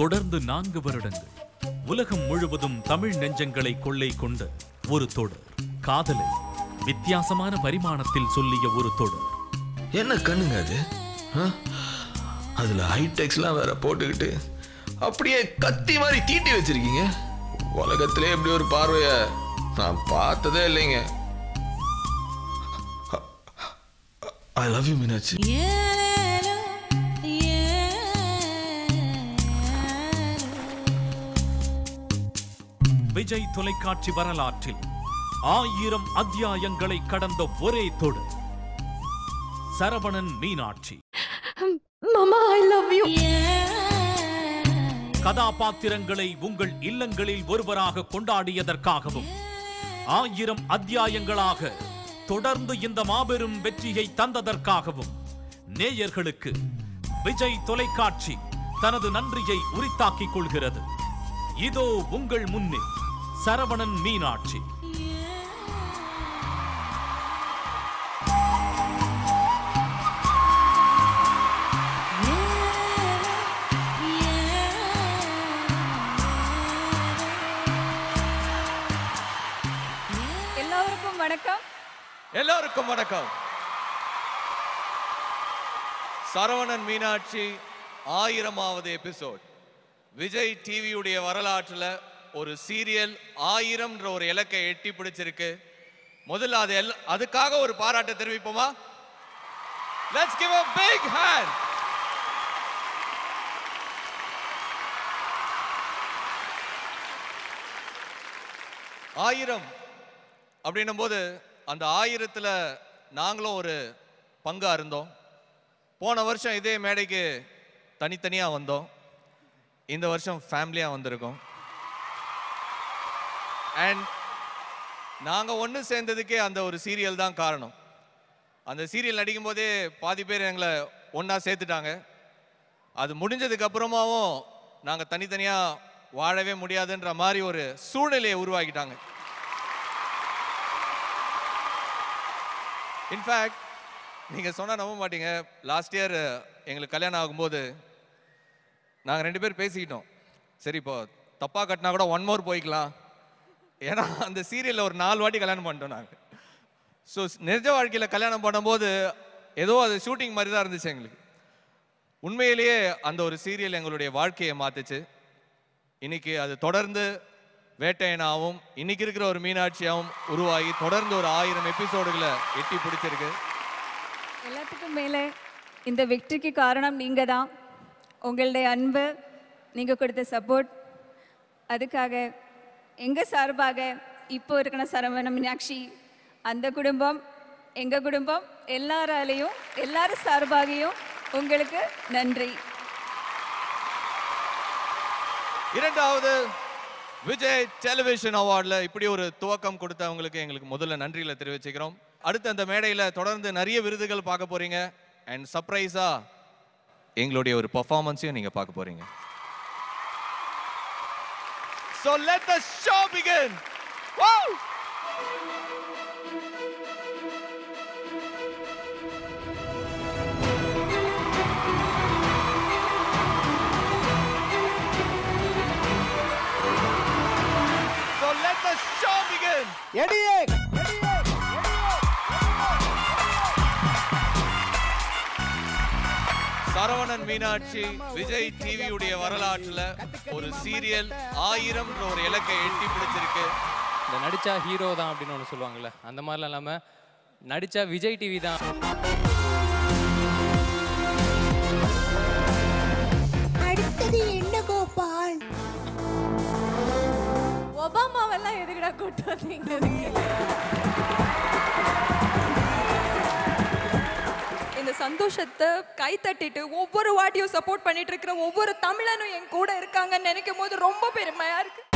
தொடர்ந்து நான்கு வருடங்கள் உலகம் முழுவதும் தமிழ் நெஞ்சங்களை கொள்ளை கொண்ட ஒரு தொடர் காதலை வித்தியாசமான பரிமாணத்தில் சொல்லிய ஒரு தொடர் என்ன கண்ணுங்க அது ஆ? அதுல ஹைடெக்ஸ்லாம் வேற போட்டுக்கிட்டு அப்படியே கத்தி மாதிரி தீட்டி வச்சிருக்கீங்க உலகத்திலே இப்படி ஒரு பார்வைய நான் பார்த்ததே இல்லைங்க I love you Meenakshi Vijay தொலைக்காட்சி வரலாற்றில் ஆயிரம் அத்தியாயங்களை கடந்த ஒரே தொடர் சரவணன் மீனாட்சி மாமா ஐ லவ் யூ கதாபாத்திரங்களை உங்கள் இல்லங்களில் ஒருவராக கொண்டாடியதற்காகவும் ஆயிரம் அத்தியாயங்களாக தொடர்ந்து இந்த மாபெரும் வெற்றியை தந்ததற்காகவும் நேயர்களுக்கு விஜய் தொலைக்காட்சி தனது நன்றியை உரித்தாக்கிக் கொள்கிறது இதோ உங்கள் முன்னே சரவணன் மீனாட்சி எல்லாருக்கும் வணக்கம் எல்லோருக்கும் வணக்கம் சரவணன் மீனாட்சி ஆயிரமாவது எபிசோட் விஜய் டிவியுடைய வரலாற்றுல ஒரு சீரியல் ஆயிரம்ன்ற ஒரு இலக்கை எட்டி பிடிச்சிருக்கு முதல்ல அது எல் அதுக்காக ஒரு பாராட்டை தெரிவிப்போமா let's give a big hand ஆயிரம் அப்படின்னும் போது அந்த ஆயிரத்துல நாங்களும் ஒரு பங்கா இருந்தோம் போன வருஷம் இதே மேடைக்கு தனித்தனியா வந்தோம் இந்த வருஷம் ஃபேமிலியா வந்திருக்கோம் அண்ட் நாங்க ஒன்று சேர்ந்ததுக்கே அந்த ஒரு சீரியல் தான் காரணம் அந்த சீரியல் நடிக்கும் போதே பாதி பேர் எங்களை ஒண்ணா சேர்த்துட்டாங்க அது முடிஞ்சதுக்கு அப்புறமாவும் நாங்க தனித்தனியா வாழவே முடியாதுன்ற மாதிரி ஒரு சூழ்நிலையை உருவாக்கிட்டாங்க இன்ஃபேக்ட் நீங்க சொன்னா நம்ப மாட்டீங்க லாஸ்ட் இயர் எங்களுக்கு கல்யாணம் ஆகும்போது நாங்க ரெண்டு பேர் பேசிக்கிட்டோம் சரி இப்போ தப்பா கட்டினா கூட ஒன் மோர் போய்க்கலாம் ஏன்னா அந்த சீரியல்ல ஒரு நாலு வாட்டி கல்யாணம் பண்ணிட்டோம் நாங்க ஸோ நிஜ வாழ்க்கையில கல்யாணம் பண்ணும்போது ஏதோ அது ஷூட்டிங் மாதிரி தான் இருந்துச்சு எங்களுக்கு உண்மையிலேயே அந்த ஒரு சீரியல் எங்களுடைய வாழ்க்கையை மாத்துச்சு இன்னைக்கு அது தொடர்ந்து வேட்டையனாவும் இன்னைக்கு இருக்கிற ஒரு மீனாட்சியாவும் உருவாகி தொடர்ந்து ஒரு ஆயிரம் எபிசோடுகளை எட்டி பிடிச்சிருக்கு எல்லாத்துக்கும் மேலே இந்த வெற்றிக்கு காரணம் நீங்க தான் உங்களுடைய அன்பு நீங்க கொடுத்த சப்போர்ட் அதுக்காக எங்க சார்பாக இப்போ இருக்கிற சரவண மீனாட்சி அந்த குடும்பம் எங்க குடும்பம் எல்லாராலையும் எல்லாரும் சார்பாகையும் உங்களுக்கு நன்றி இரண்டாவது விஜய் டெலிவிஷன் அவார்ட்ல இப்படி ஒரு துவக்கம் கொடுத்தவங்களுக்கு எங்களுக்கு முதல்ல நன்றிகளை தெரிவிச்சுக்கிறோம் அடுத்து அந்த மேடையில தொடர்ந்து நிறைய விருதுகள் பார்க்க போறீங்க அண்ட் சர்ப்ரைஸா எங்களுடைய ஒரு பெர்ஃபார்மன்ஸையும் நீங்க பார்க்க போறீங்க So let the show begin. Woo! So let the show begin. Saravanan Meenakshi Vijay டிவியுடைய வரலாற்றுல ஒரு சீரியல் ஆயிரம் ஒரு இலக்கை எட்டி பிடிச்சிருக்கு இந்த நடிச்சா ஹீரோ தான் அப்படின்னு ஒன்று சொல்லுவாங்கல்ல அந்த மாதிரிலாம் இல்லாமல் நடிச்சா விஜய் டிவி தான் அடுத்தது என்ன கோபால் ஒபாமாவெல்லாம் எதுக்குடா கூட்டு வந்தீங்க இந்த சந்தோஷத்தை கை தட்டிட்டு ஒவ்வொரு வாட்டியும் சப்போர்ட் பண்ணிட்டு இருக்கிற ஒவ்வொரு தமிழனும் என் கூட இருக்காங்கன்னு நினைக்கும் போது ரொம்ப பெருமையா இருக்கு